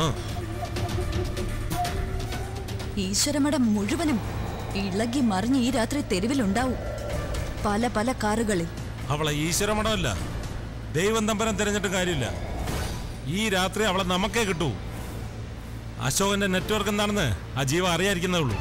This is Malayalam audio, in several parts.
ആ ഈശ്വരമഠം മുഴുവനും ഇളകി മറിഞ്ഞ് ഈ രാത്രി തെരുവിലുണ്ടാവും പല പല കാറുകളിൽ അവളെ ഈശ്വരമടമല്ല ദൈവം തമ്പരം തിരഞ്ഞിട്ട് കാര്യമില്ല ഈ രാത്രി അവളെ നമുക്കേ കിട്ടൂ അശോകന്റെ നെറ്റ്വർക്ക് എന്താണെന്ന് ആ ജീവ അറിയാതിരിക്കുന്നേ ഉള്ളൂ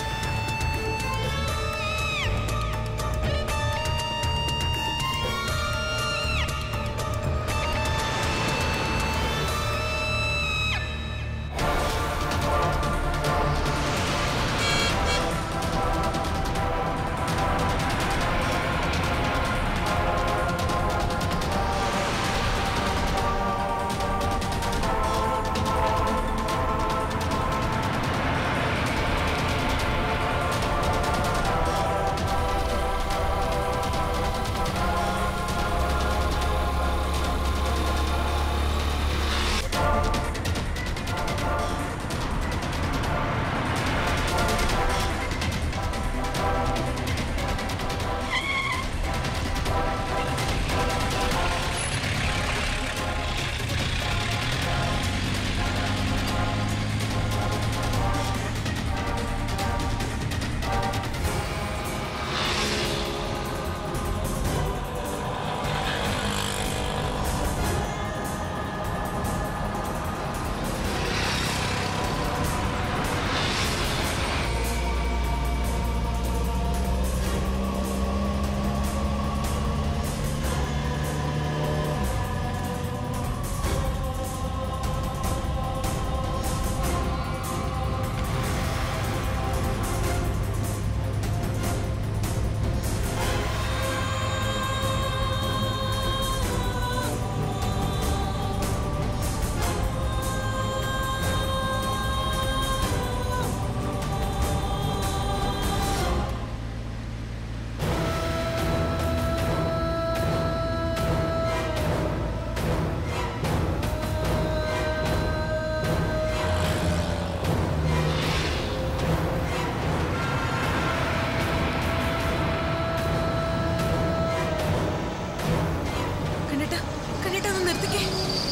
കണ്ണേട്ടാ കണ്ണേട്ടാ ഒന്ന് നിർത്തിക്കേ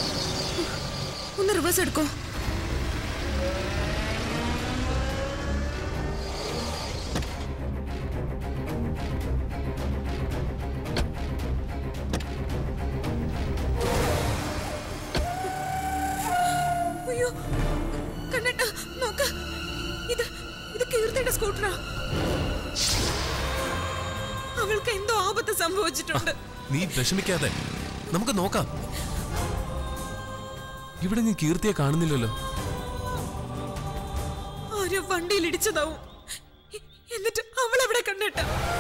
ഒന്ന് റിവേഴ്സ് എടുക്കോ അയ്യോ കണ്ണേട്ടാ നോക്ക് ഇത് ഇത് കീർത്തിയുടെ സ്കൂട്ടറാ അവൾക്ക് എന്തോ ആപത്ത് സംഭവിച്ചിട്ടുണ്ട് നീ വിഷമിക്കാതെ നമുക്ക് നോക്കാം ഇവിടെ നീ കീർത്തിയെ കാണുന്നില്ലല്ലോ ആരോ വണ്ടിയിൽ ഇടിച്ചതാവും എ- എന്നിട്ട് അവൾ അവിടെ കണ്ടിട്ട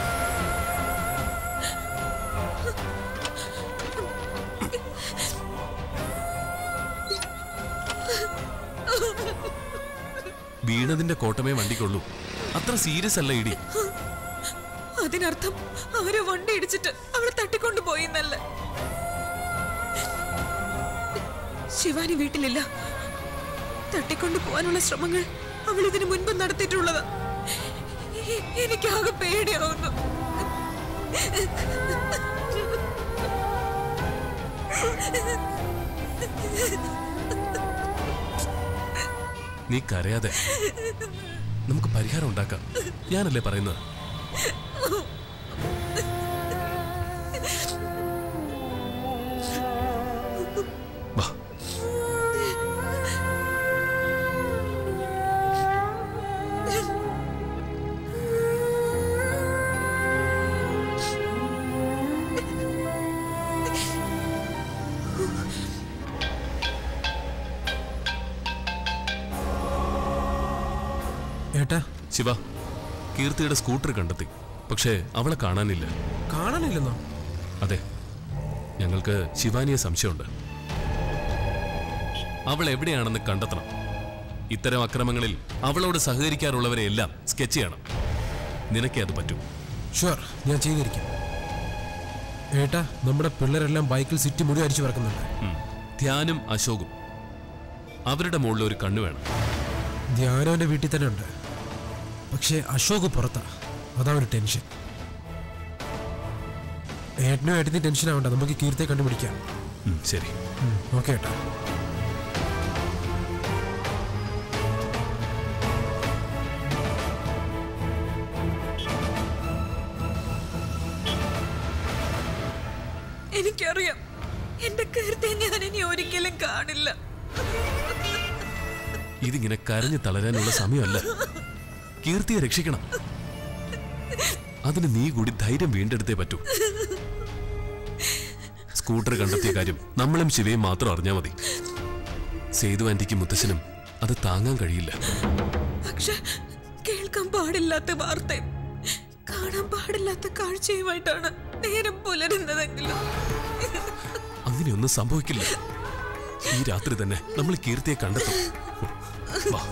വീണതിന്റെ കോട്ടമേ വണ്ടിക്കുള്ളൂ അത്ര സീരിയസ് അല്ല ഇടി അതിനർത്ഥം ആരോ വണ്ടി ഇടിച്ചിട്ട് അവളെ തട്ടിക്കൊണ്ടു പോയിന്നല്ല ശിവാനി വീട്ടിലില്ല തട്ടിക്കൊണ്ടു പോകാനുള്ള ശ്രമങ്ങൾ അവൾ ഇതിനു മുൻപ് നടത്തിയിട്ടുള്ളതാ എ- എനിക്കാകെ പേടിയാവുന്നു നീ കരയാതെ നമുക്ക് പരിഹാരം ഉണ്ടാക്കാം ഞാനല്ലേ പറയുന്നത് വാ ഏട്ടാ ശിവ കീർത്തിയുടെ സ്കൂട്ടർ കണ്ടെത്തി പക്ഷേ അവളെ കാണാനില്ല കാണാനില്ലെന്നോ അതെ ഞങ്ങൾക്ക് ശിവാനിയെ സംശയമുണ്ട് അവൾ എവിടെയാണെന്ന് കണ്ടെത്തണം ഇത്തരം അക്രമങ്ങളിൽ അവളോട് സഹകരിക്കാറുള്ളവരെ എല്ലാം സ്കെച്ച് ചെയ്യണം നിനക്കേ അത് പറ്റൂ ഷുവർ ഞാൻ ചെയ്തിരിക്കും ഏട്ടാ നമ്മുടെ പിള്ളേരെല്ലാം ബൈക്കിൽ സിറ്റി മുഴുവൻ അരിച്ചു പറക്കുന്നുണ്ട് ഉം. ധ്യാനും അശോകും അവരുടെ മുകളിൽ ഒരു കണ്ണു വേണം ധ്യാനവന്റെ വീട്ടിൽ തന്നെ ഉണ്ട് പക്ഷേ അശോക് പുറത്താ അതാ ഒരു ടെൻഷൻ ഏട്ടനും ഏട്ടനും ടെൻഷൻ ആവണ്ട നമുക്ക് കീർത്തിയെ കണ്ടുപിടിക്കാം ഉം, ശരി ഓക്കെ ഏട്ടാ എനിക്കറിയാം എന്റെ കീർത്തിയെ ഞാൻ ഇനി ഒരിക്കലും കാണില്ല ഇതിങ്ങനെ കരഞ്ഞു തളരാനുള്ള സമയമല്ല കീർത്തിയെ രക്ഷിക്കണം അതിന് നീ കൂടി ധൈര്യം വീണ്ടെടുത്തേ പറ്റൂ സ്കൂട്ടർ കണ്ടെത്തിയ കാര്യം നമ്മളും ശിവയും മാത്രം അറിഞ്ഞാൽ മതി സേതു ആന്റിക്കും മുത്തശ്ശനും അത് താങ്ങാൻ കഴിയില്ല പക്ഷെ കേൾക്കാൻ പാടില്ലാത്ത വാർത്തയും കാണാൻ പാടില്ലാത്ത കാഴ്ചയുമായിട്ടാണ് നേരം പുലരുന്നതെങ്കിലും അങ്ങനെയൊന്നും സംഭവിക്കില്ല ഈ രാത്രി തന്നെ നമ്മൾ കീർത്തിയെ കണ്ടെത്തും വാ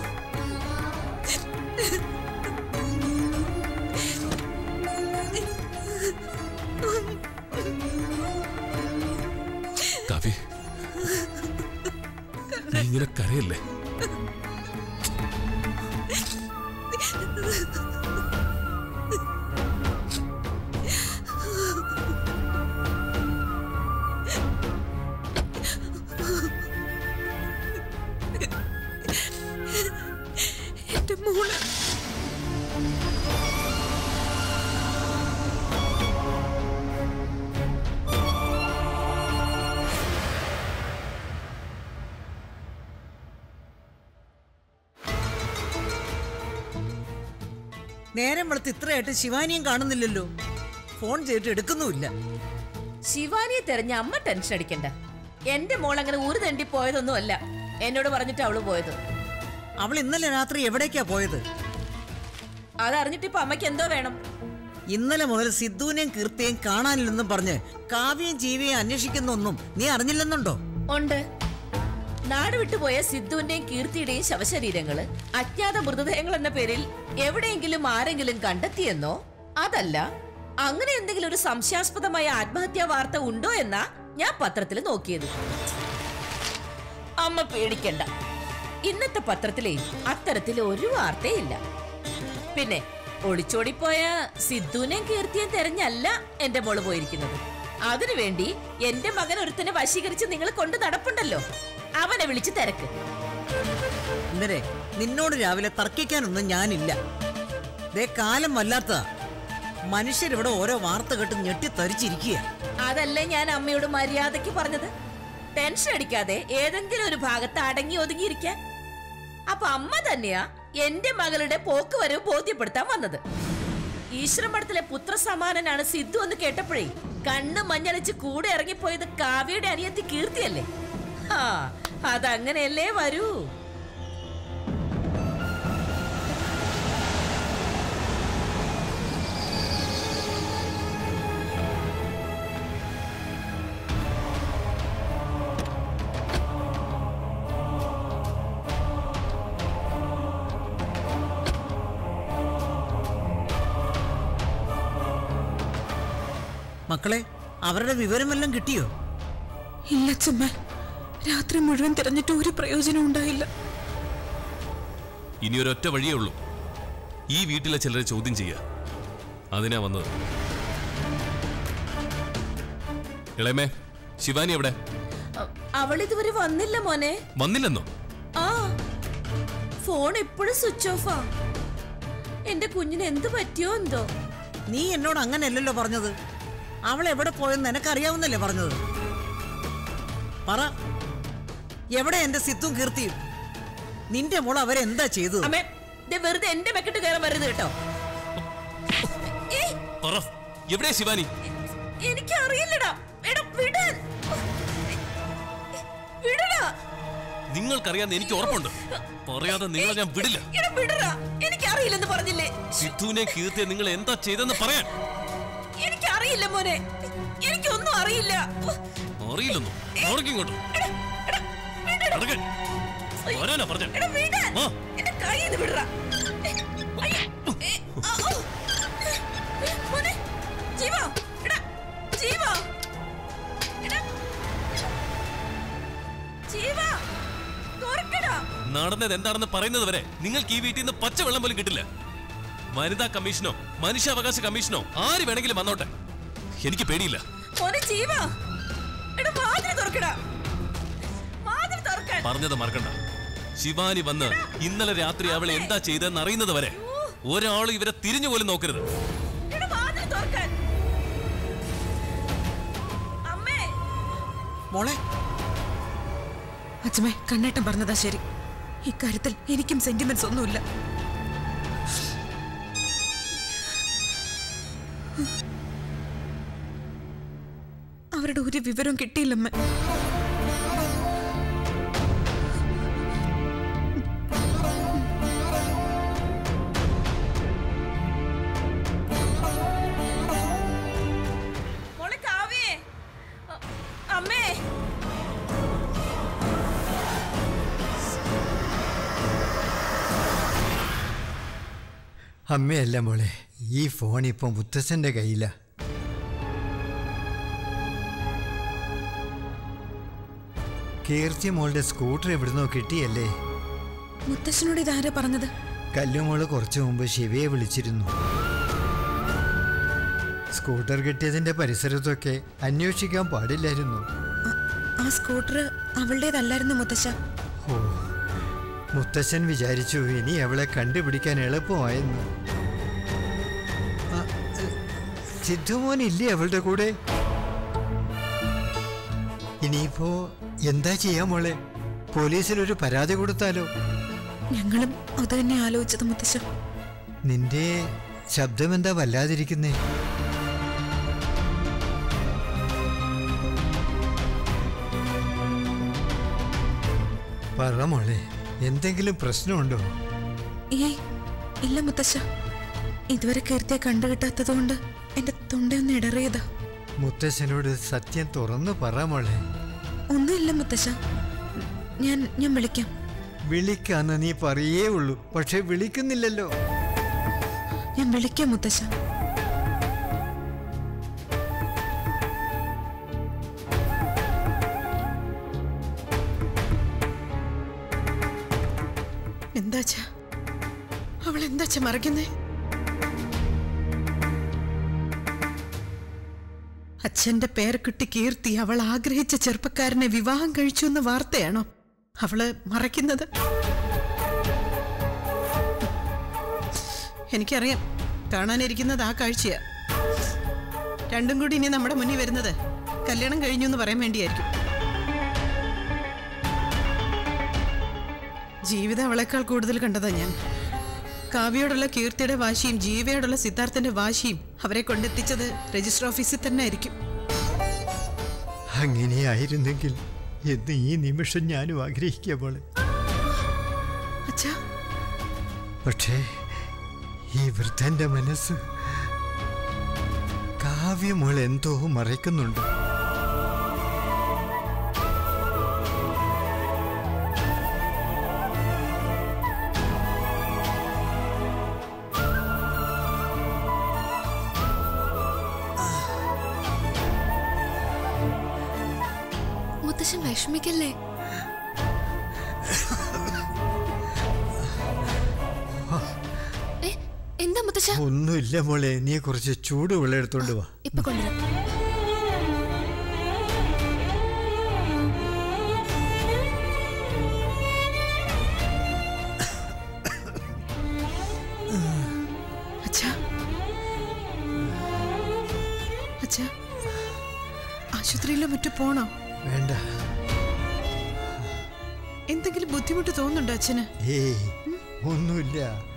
കവി നീ ഇങ്ങനെ കരയല്ലേ എന്റെ മോള് നേരം വെളുത്ത് ഇത്രയായിട്ട് ശിവാനിയും കാണുന്നില്ലല്ലോ ഫോൺ ചെയ്തിട്ട് എടുക്കുന്നുമില്ല ശിവാനിയെ തെരഞ്ഞ അമ്മ ടെൻഷൻ അടിക്കണ്ട എന്റെ മോൾ അങ്ങനെ ഊര് തണ്ടി പോയതൊന്നുമല്ല എന്നോട് പറഞ്ഞിട്ട് അവള് പോയത് അവൾ ഇന്നലെ രാത്രി എവിടേക്കാ പോയത് അതറിഞ്ഞിട്ട് ഇപ്പൊ അമ്മയ്ക്ക് എന്തോ വേണം ഇന്നലെ മുതൽ സിദ്ധുവിനെയും കീർത്തിയെയും കാണാനില്ലെന്നും പറഞ്ഞ് കാവ്യയും ജീവിയും അന്വേഷിക്കുന്നൊന്നും നീ അറിഞ്ഞില്ലെന്നുണ്ടോ ഉണ്ട് നാട് വിട്ടുപോയ സിദ്ധുവിന്റെയും കീർത്തിയുടെയും ശവശരീരങ്ങള് അജ്ഞാത മൃതദേഹങ്ങൾ എന്ന പേരിൽ എവിടെയെങ്കിലും ആരെങ്കിലും കണ്ടെത്തിയെന്നോ അതല്ല അങ്ങനെ എന്തെങ്കിലും ഒരു സംശയാസ്പദമായ ആത്മഹത്യാ വാർത്ത ഉണ്ടോ എന്നാ ഞാൻ പത്രത്തിൽ നോക്കിയത് അമ്മ പേടിക്കണ്ട ഇന്നത്തെ പത്രത്തിലെ അത്തരത്തിൽ ഒരു വാർത്തയില്ല പിന്നെ ഒളിച്ചോടിപ്പോയ സിദ്ധുവിനെയും കീർത്തിയും തെരഞ്ഞല്ല എന്റെ മോള് പോയിരിക്കുന്നത് അതിനുവേണ്ടി എന്റെ മകൻ ഒരുത്തനെ വശീകരിച്ച് നിങ്ങൾ കൊണ്ട് നടപ്പുണ്ടല്ലോ അവനെ വിളിച്ച് തിരക്ക് ഇന്നലെ നിന്നോട് രാവിലെ തർക്കിക്കാനൊന്നും ഞാനില്ല ദേ കാലം വല്ലാത്തതാ മനുഷ്യരിവിടെ ഓരോ വാർത്ത കേട്ട് ഞെട്ടിത്തരിച്ചിരിക്കുക അതല്ലേ ഞാൻ അമ്മയോട് മര്യാദയ്ക്ക് പറഞ്ഞത് ടെൻഷൻ അടിക്കാതെ ഏതെങ്കിലും ഒരു ഭാഗത്ത് അടങ്ങി ഒതുങ്ങിയിരിക്കാൻ അപ്പൊ അമ്മ തന്നെയാ എന്റെ മകളുടെ പോക്ക് വരവ് ബോധ്യപ്പെടുത്താൻ വന്നത് ഈശ്വരമഠത്തിലെ പുത്രസമാനനാണ് സിദ്ധു എന്ന് കേട്ടപ്പോഴേ കണ്ണ് മഞ്ഞളിച്ച് കൂടെ ഇറങ്ങിപ്പോയത് കാവ്യയുടെ അനിയത്തി കീർത്തിയല്ലേ ആ അതങ്ങനെയല്ലേ വരൂ മക്കളെ അവരുടെ വിവരമെല്ലാം കിട്ടിയോ ഇല്ല ചമ്മ രാത്രി മുഴുവൻ തിരഞ്ഞിട്ട് ഒരു പ്രയോജനം ഉണ്ടായില്ല ഇനി ഒരൊറ്റ വഴിയേ ഉള്ളൂ ഈ വീട്ടിലെ ചിലരെ ചോദ്യം ചെയ്യുക അതിനാ വന്നത് ഇളയമേ ശിവാനി എവിടെ അ- അവളിതുവരെ വന്നില്ല മോനെ വന്നില്ലെന്നോ ആ ഫോൺ എപ്പോഴും സ്വിച്ച് ഓഫാ എന്റെ കുഞ്ഞിന് എന്ത് പറ്റിയോ എന്തോ നീ എന്നോട് അങ്ങനെയല്ലല്ലോ പറഞ്ഞത് അവൾ എവിടെ പോയെന്ന് നിനക്കറിയാവുന്നല്ലേ പറഞ്ഞത് പറ എവിടെ എന്റെ സിത്തും കീർത്തിയും നിന്റെ മോൾ അവരെന്താ ചെയ്തത് അമ്മേ ദേ വെറുതെ എന്റെ മെക്കിട്ട് കയറാൻ വരുന്നത് കേട്ടോ ഏയ്, പറ എവിടെ ശിവാനി എനിക്കറിയില്ലടാ എടാ വിടാൻ വിടടാ നിങ്ങൾക്കറിയാന്ന് എനിക്ക് ഉറപ്പുണ്ട് പറയാതെ നിങ്ങൾ ഞാൻ വിടില്ല എടാ വിടടാ എനിക്കറിയില്ലെന്ന് പറഞ്ഞില്ലേ സിദ്ധുവിനെ കീർത്തിയെ നിങ്ങൾ എന്താ ചെയ്തെന്ന് പറയാൻ എനിക്കറിയില്ല മോനെ എനിക്കൊന്നും അറിയില്ല അറിയില്ലെന്നോ ഇങ്ങോട്ട് എടാ, എടാ, വിടടാ. നടക്കാൻ. വരാനാ പറഞ്ഞെ. എടാ, വിടാൻ. ആ. എന്റെ കയ്യിൽ നിന്ന് വിടടാ. അയ്യ. ഏ, ആ, ഔ. ഏ, മോനെ. ജീവാ. എടാ, ജീവാ. എടാ. ജീവാ. തുറക്കടാ. നടന്നത് എന്താണെന്ന് പറയുന്നത് വരെ നിങ്ങൾക്ക് ഈ വീട്ടിൽ നിന്ന് പച്ചവെള്ളം പോലും കിട്ടില്ല വനിതാ കമ്മീഷനോ മനുഷ്യാവകാശ കമ്മീഷനോ ആര് വേണമെങ്കിലും വന്നോട്ടെ എനിക്ക് പേടിയില്ല മോനെ ജീവാ. എടാ, വാതില് തുറക്കടാ. വാതില് തുറക്കാൻ. പറഞ്ഞത് മറക്കണ്ട ശിവാനി വന്ന് ഇന്നലെ രാത്രി അവൾ എന്താ ചെയ്തതെന്ന് അറിയുന്നത് വരെ ഒരാൾ ഇവരെ തിരിഞ്ഞു പോലും നോക്കരുത് എടാ, വാതില് തുറക്കാൻ. അമ്മേ മോളെ അച്ഛമ്മേ കണ്ണേട്ടൻ പറഞ്ഞതാ ശരി ഇക്കാര്യത്തിൽ എനിക്കും സെന്റിമെന്റ്സ് ഒന്നുമില്ല അവരുടെ ഒരു വിവരവും കിട്ടിയില്ലമ്മ മോളെ കാവ്യേ അ- അമ്മേ അമ്മയല്ല മോളെ ഈ ഫോൺ ഇപ്പം മുത്തച്ഛൻ്റെ കയ്യിലാ കീർത്തി മോളുടെ സ്കൂട്ടർ എവിടുന്നോ കിട്ടിയല്ലേ മുത്തശ്ശനോട് ഇതാരാ പറഞ്ഞത് കല്ലുമോള് കുറച്ചു മുമ്പ് ശിവയെ വിളിച്ചിരുന്നു സ്കൂട്ടർ കിട്ടിയതിന്റെ പരിസരത്തൊക്കെ അന്വേഷിക്കാൻ പാടില്ലായിരുന്നു അ- ആ സ്കൂട്ടർ അവളുടേതല്ലായിരുന്നു മുത്തശ്ശ ഓ മുത്തശ്ശൻ വിചാരിച്ചു ഇനി അവളെ കണ്ടുപിടിക്കാൻ എളുപ്പമായെന്ന് ആ, സിദ്ധുമോൻ ഇല്ലേ അവളുടെ കൂടെ ഇനിയിപ്പോ എന്താ ചെയ്യാ മോളെ പോലീസിൽ ഒരു പരാതി കൊടുത്താലോ ഞങ്ങളും അത് തന്നെ ആലോചിച്ചത് മുത്തശ്ശ നിന്റെ ശബ്ദം എന്താ വല്ലാതിരിക്കുന്നേ പറ മോളെ എന്തെങ്കിലും പ്രശ്നമുണ്ടോ ഏയ് ഇല്ല മുത്തശ്ശ ഇതുവരെ കീർത്തിയെ കണ്ടുകിട്ടാത്തതുകൊണ്ട് എന്റെ തൊണ്ടയൊന്ന് ഇടറിയതാ മുത്തശ്ശനോട് സത്യം തുറന്നു പറ മോളെ ഒന്നുമില്ല മുത്തശ്ശ ഞാൻ ഞാൻ വിളിക്കാം വിളിക്കാന്ന് നീ പറയേ ഉള്ളൂ പക്ഷെ വിളിക്കുന്നില്ലല്ലോ ഞാൻ വിളിക്കാം മുത്തശ്ശ എന്താച്ചാ അവൾ എന്താച്ചാ മറയ്ക്കുന്നേ അച്ഛന്റെ പേരക്കുട്ടി കീർത്തി അവൾ ആഗ്രഹിച്ച ചെറുപ്പക്കാരനെ വിവാഹം കഴിച്ചു എന്ന വാർത്തയാണോ അവള് മറയ്ക്കുന്നത് എനിക്കറിയാം കാണാനിരിക്കുന്നത് ആ കാഴ്ചയാ രണ്ടും കൂടി ഇനി നമ്മുടെ മുന്നിൽ വരുന്നത് കല്യാണം കഴിഞ്ഞു എന്ന് പറയാൻ വേണ്ടിയായിരിക്കും ജീവിതം അവളെക്കാൾ കൂടുതൽ കണ്ടതാ ഞാൻ കാവ്യയോടുള്ള കീർത്തിയുടെ വാശിയും ജീവയോടുള്ള സിദ്ധാർത്ഥന്റെ വാശിയും അവരെ കൊണ്ടെത്തിച്ചത് രജിസ്റ്റർ ഓഫീസിൽ തന്നെ ആയിരിക്കും അങ്ങനെയായിരുന്നെങ്കിൽ എന്ന് ഈ നിമിഷം ഞാനും ആഗ്രഹിക്കുക മോളെ അച്ഛാ പക്ഷേ ഈ വൃദ്ധന്റെ മനസ്സ് കാവ്യമോൾ എന്തോ മറയ്ക്കുന്നുണ്ട് മുത്തശ്ശൻ വിഷമിക്കല്ലേ ഏ, എന്താ മുത്തശ്ശ ഒന്നുമില്ല മോളെ നീ കുറച്ച് ചൂട് വെള്ളം എടുത്തോണ്ട് വാ ഇപ്പൊ കൊണ്ടുവരാം അച്ഛാ അച്ഛാ ആശുപത്രിയിലോ മറ്റോ പോണോ വേണ്ട എന്തെങ്കിലും ബുദ്ധിമുട്ട് തോന്നുന്നുണ്ടോ അച്ഛന് ഏയ് ഒന്നുമില്ല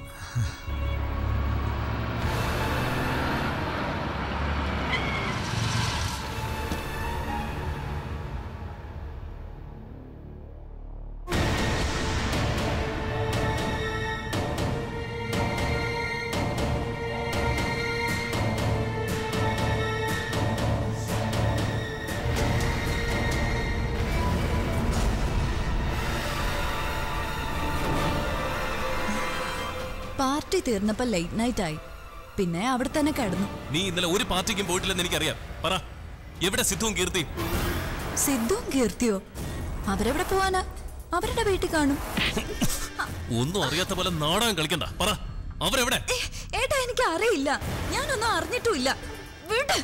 പാർട്ടി തീർന്നപ്പോ ലേറ്റ് നൈറ്റ് ആയി പിന്നെ അവിടെ തന്നെ കിടന്നു നീ ഇന്നലെ ഒരു പാർട്ടിക്കും പോയിട്ടില്ലെന്ന് എനിക്കറിയാം പറ എവിടെ സിദ്ധുവും കീർത്തിയും സിദ്ധുവും കീർത്തിയോ അവരെവിടെ പോവാനാ അവരുടെ വീട്ടിൽ കാണും ഒന്നും അറിയാത്ത പോലെ നാടകം കളിക്കണ്ട പറ അവരെവിടെ ഏ, ഏട്ടാ എനിക്ക് അറിയില്ല ഞാനൊന്നും അറിഞ്ഞിട്ടുമില്ല വിട്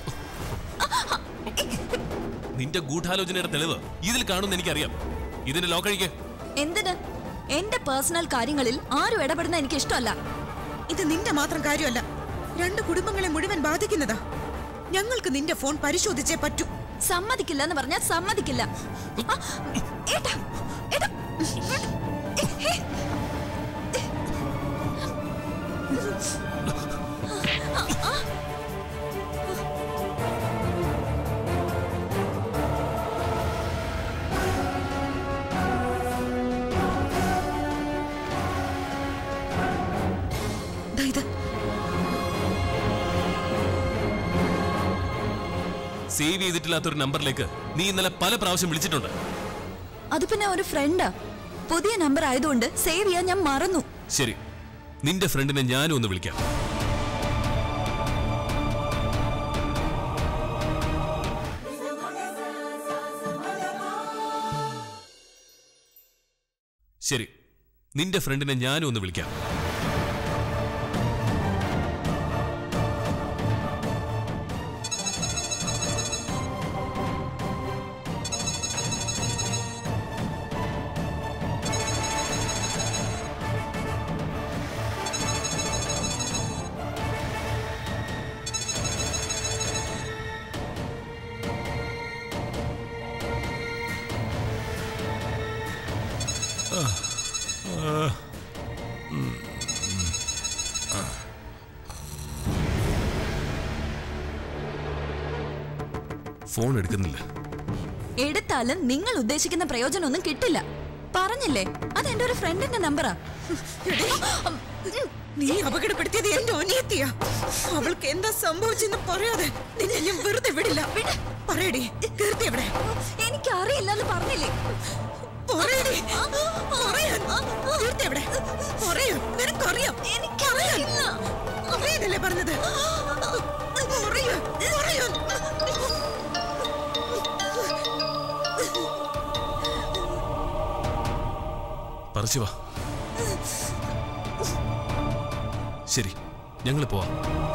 നിന്റെ ഗൂഢാലോചനയുടെ തെളിവ് ഇതിൽ കാണുമെന്ന് എനിക്കറിയാം ഇതിന്റെ ലോക്കഴിക്ക് എന്തിന് എന്റെ പേഴ്സണൽ കാര്യങ്ങളിൽ ആരും ഇടപെടുന്ന എനിക്ക് ഇഷ്ടമല്ല ഇത് നിന്റെ മാത്രം കാര്യമല്ല രണ്ട് കുടുംബങ്ങളെ മുഴുവൻ ബാധിക്കുന്നതാ ഞങ്ങൾക്ക് നിന്റെ ഫോൺ പരിശോധിച്ചേ പറ്റൂ സമ്മതിക്കില്ല എന്ന് പറഞ്ഞാൽ സമ്മതിക്കില്ല ആ, ഏട്ടാ ഏട്ടാ ഏ, ഏ. ദാ ഇത് സേവ് ചെയ്തിട്ടില്ലാത്തൊരു നമ്പറിലേക്ക് നീ ഇന്നലെ പല പ്രാവശ്യം വിളിച്ചിട്ടുണ്ട് അത് പിന്നെ ഒരു ഫ്രണ്ടാ പുതിയ നമ്പർ ആയതുകൊണ്ട് സേവ് ചെയ്യാൻ ഞാൻ മറന്നു ശരി നിന്റെ ഫ്രണ്ടിനെ ഞാനും ഒന്ന് വിളിക്കാം ശരി നിന്റെ ഫ്രണ്ടിനെ ഞാനും ഒന്ന് വിളിക്കാം ഫോൺ എടുക്കുന്നില്ല എടുത്താലും നിങ്ങൾ ഉദ്ദേശിക്കുന്ന പ്രയോജനമൊന്നും കിട്ടില്ല പറഞ്ഞില്ലേ അത് എന്റെ ഒരു ഫ്രണ്ടിന്റെ നമ്പറാ നീ അപകടപ്പെടുത്തിയത് എന്റെ അനിയത്തിയാ അവൾക്ക് എന്താ സംഭവിച്ചെന്ന് പറയാതെ നിന്നെ ഞാൻ വെറുതെ വിടില്ല പറയടി കീർത്തി എവിടെ എനിക്കറിയില്ല എന്ന് പറഞ്ഞില്ലേ പറയടി പറയാൻ കീർത്തി എവിടെ പറയൂ നിനക്കറിയാം എനിക്കറിയില്ല അറിയാനല്ലേ പറഞ്ഞത് പറയൂ പറയൂ പറിച്ചു വാ ശരി ഞങ്ങൾ പോവാം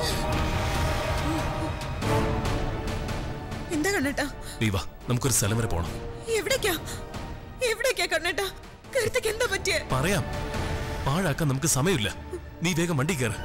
എന്താ കണ്ണേട്ടാ നീ വാ നമുക്കൊരു സ്ഥലം വരെ പോണം എവിടേക്കാ എവിടേക്കാ കണ്ണേട്ടാ കീർത്തിക്ക് എന്താ പറ്റിയേ പറയാം പാഴാക്കാൻ നമുക്ക് സമയമില്ല നീ വേഗം വണ്ടി കയറ്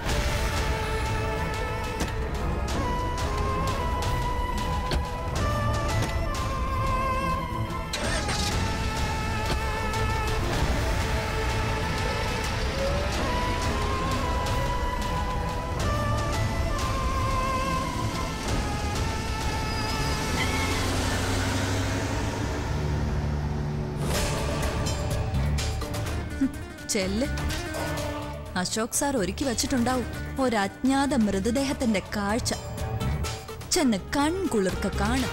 ചെല്ല് അശോക് സാർ ഒരുക്കി വച്ചിട്ടുണ്ടാവും ഒരു അജ്ഞാത മൃതദേഹത്തിന്റെ കാഴ്ച ചെന്ന് കൺകുളിർക്ക കാണും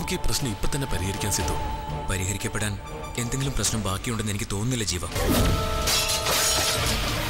നമുക്ക് ഈ പ്രശ്നം ഇപ്പൊ തന്നെ പരിഹരിക്കാൻ സിദ്ധു പരിഹരിക്കപ്പെടാൻ എന്തെങ്കിലും പ്രശ്നം ബാക്കിയുണ്ടെന്ന് എനിക്ക് തോന്നുന്നില്ല ജീവ